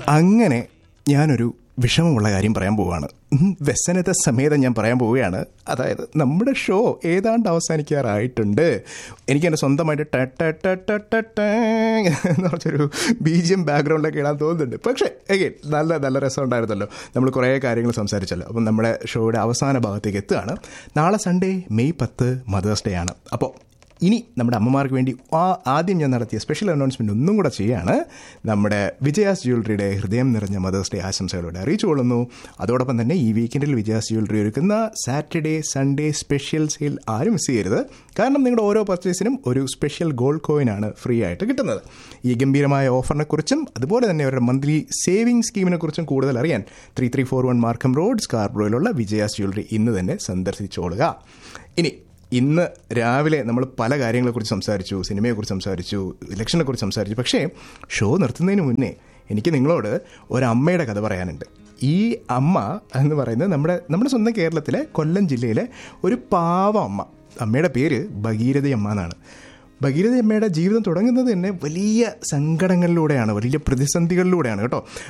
അങ്ങനെ ഞാനൊരു വിഷമമുള്ള കാര്യം പറയാൻ പോവുകയാണ് ഉം, വ്യസനത സമേതം ഞാൻ പറയാൻ പോവുകയാണ് അതായത് നമ്മുടെ ഷോ ഏതാണ്ട് അവസാനിക്കാറായിട്ടുണ്ട് എനിക്ക് എൻ്റെ സ്വന്തമായിട്ട് ട ട ട ട ട ട എന്ന് പറഞ്ഞൊരു ബി ജി എം ബാക്ക്ഗ്രൗണ്ടിലൊക്കെ ഇടാൻ തോന്നുന്നുണ്ട് പക്ഷേ എഗെയിൻ നല്ല നല്ല രസം ഉണ്ടായിരുന്നല്ലോ നമ്മൾ കുറേ കാര്യങ്ങൾ സംസാരിച്ചല്ലോ അപ്പം നമ്മുടെ ഷോയുടെ അവസാന ഭാഗത്തേക്ക് എത്തുകയാണ് നാളെ സൺഡേ മെയ് പത്ത് മദേഴ്സ് ഡേ ആണ് അപ്പോൾ ഇനി നമ്മുടെ അമ്മമാർക്ക് വേണ്ടി ആ ആദ്യം ഞാൻ നടത്തിയ സ്പെഷ്യൽ അനൗൺസ്മെന്റ് ഒന്നും കൂടെ ചെയ്യാണ് നമ്മുടെ വിജയാസ് ജ്വല്ലറിയുടെ ഹൃദയം നിറഞ്ഞ മദേഴ്സ് ഡേ ആശംസകളോടെ അറിയിച്ചു കൊള്ളുന്നു അതോടൊപ്പം തന്നെ ഈ വീക്കെൻഡിൽ വിജയാസ് ജ്വല്ലറി ഒരുക്കുന്ന സാറ്റർഡേ സൺഡേ സ്പെഷ്യൽ സെയിൽ ആരും മിസ് ചെയ്യരുത് കാരണം നിങ്ങളുടെ ഓരോ പർച്ചേസിനും ഒരു സ്പെഷ്യൽ ഗോൾഡ് കോയിനാണ് ഫ്രീ ആയിട്ട് കിട്ടുന്നത് ഈ ഗംഭീരമായ ഓഫറിനെ കുറിച്ചും അതുപോലെ തന്നെ അവരുടെ മന്ത്ലി സേവിംഗ് സ്കീമിനെ കുറിച്ചും കൂടുതൽ അറിയാൻ three three four one Markham road സ്കാർബ്രോയിലുള്ള വിജയാസ് ജ്വല്ലറി ഇന്ന് തന്നെ സന്ദർശിച്ചോളുക ഇനി ഇന്ന് രാവിലെ നമ്മൾ പല കാര്യങ്ങളെക്കുറിച്ച് സംസാരിച്ചു സിനിമയെക്കുറിച്ച് സംസാരിച്ചു ഇലക്ഷനെക്കുറിച്ച് സംസാരിച്ചു പക്ഷേ ഷോ നിർത്തുന്നതിന് മുന്നേ എനിക്ക് നിങ്ങളോട് ഒരമ്മയുടെ കഥ പറയാനുണ്ട് ഈ അമ്മ എന്ന് പറയുന്നത് നമ്മുടെ നമ്മുടെ സ്വന്തം കേരളത്തിലെ കൊല്ലം ജില്ലയിലെ ഒരു പാവ അമ്മ അമ്മയുടെ പേര് ഭഗീരഥി അമ്മ എന്നാണ് ഭഗീരഥി അമ്മയുടെ ജീവിതം തുടങ്ങുന്നത് തന്നെ വലിയ സങ്കടങ്ങളിലൂടെയാണ് വലിയ പ്രതിസന്ധികളിലൂടെയാണ് കേട്ടോ